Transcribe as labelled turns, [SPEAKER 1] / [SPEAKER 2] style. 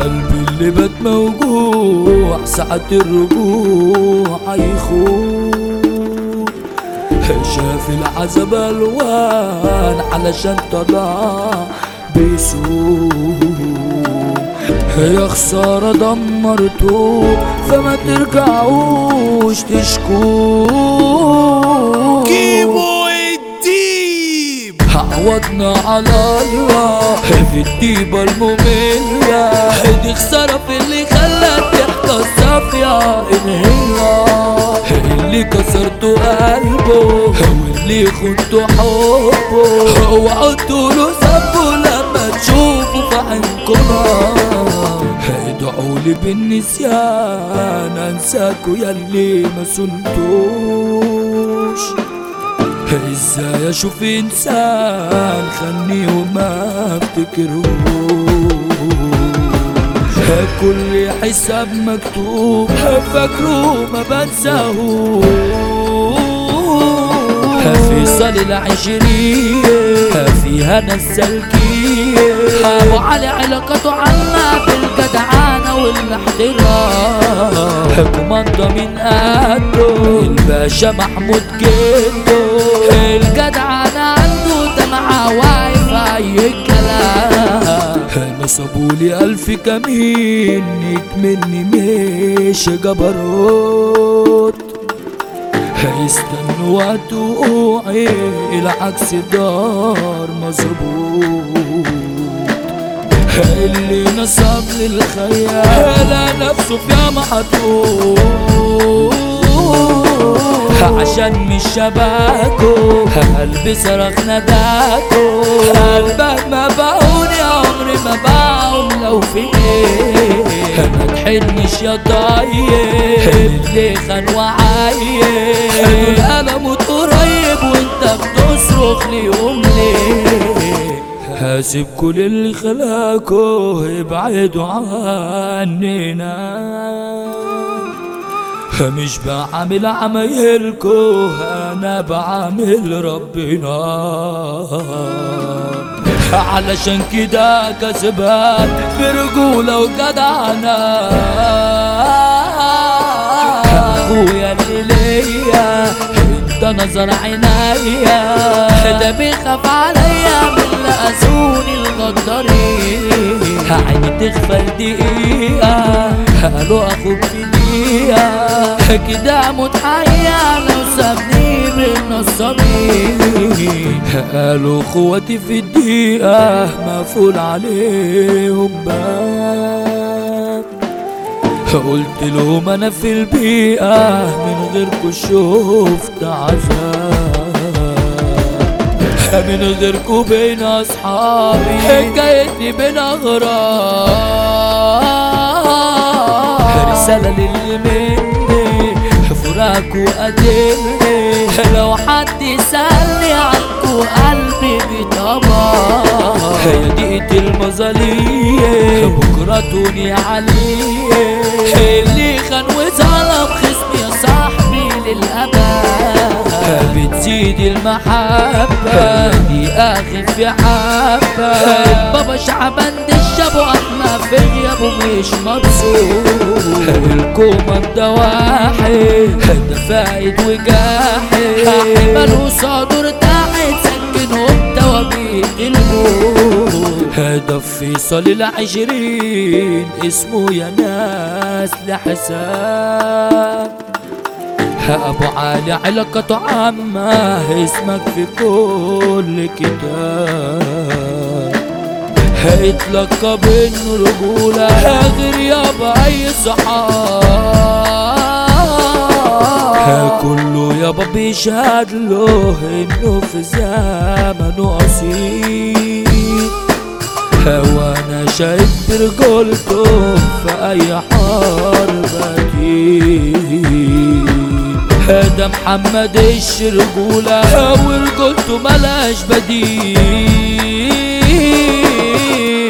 [SPEAKER 1] قلبي اللي بات موجوع ساعة الرجوع هيخون شاف العذاب الوان علشان طلع بيسوق يا خسارة دمرته فما ترجعوش تشكوه
[SPEAKER 2] كيمو الديب
[SPEAKER 1] عوضنا على الله في الديبة المملة دي خسارة في اللي خلت ضحكة صافية إن هي اللي كسرتوا قلبه واللي خنتوا حبه اوعوا تقولوا سبوا لما تشوفوا في عينكم ادعوا لي بالنسيان انساكوا ياللي ما سنتوش ازاي اشوف انسان خلني وما افتكرهوش كل حساب مكتوب فاكره ما بنساهوش في صال العشرين فيها ناس سالكين ابو علي علاقته عنا بالجدعانة والاحترام كوماندا من قده الباشا محمود جده الجدعانة عنده دمعة واقف اي كلام نصبولي ألف كمين مني مش جبروت هيستنوا وقت وقوعي العكس دار مظبوط اللي نصب للخيال نفسه في محطوط عشان مش شباكو قلبي صرخ نداكو قلبك ما باعوني عمري ما باعهم لو في ايه ما تحنش يا طيب اللي خان وعايب انا موت قريب وانت بتصرخ ليهم ليه هاسب كل اللي خلاكوا يبعدوا عننا مش بعمل عمايلكو انا بعمل ربنا علشان كده كسبان برجولة وجدعنة اخويا اللي ليا انت نظر عينيا ده بيخاف عليا من اللي اذوني الغدارين عيني تغفل دقيقة قالوا اخوك في دقيقة كده موت حيا لو سابني بالنصابين قالوا اخواتي في الدقيقة مقفول عليهم باب قلت لهم انا في البيئة من غيركوا شفت عذاب من غيركوا بين اصحابي حكايتي بين اغراب رسالة للي مني فراق وقتلني لو حد سألني عنكو قلبي بيطبع هي دقيقة المظالية بكرة توني عليه اللي خان وظلم خصمي يا صاحبي للأبد بتزيد المحبة دي آخر في حبة بابا شعبان الشابو أما في غيابه مش مبسوط الكوماندا واحد ده فايد وجاحد حمل صدور تحت سكنهم توابيت الموت هدف فيصل العشرين اسمه يا ناس لحساب ابو علي علاقته عامة اسمك في كل كتاب هيتلقب انه رجولة غير يابا اي صحاب كله يابا بيشهد له انه في زمنه اصيل وانا شايف برجولته في اي حرب اكيد ده محمد الشرجولة ورجولته ملاش بديل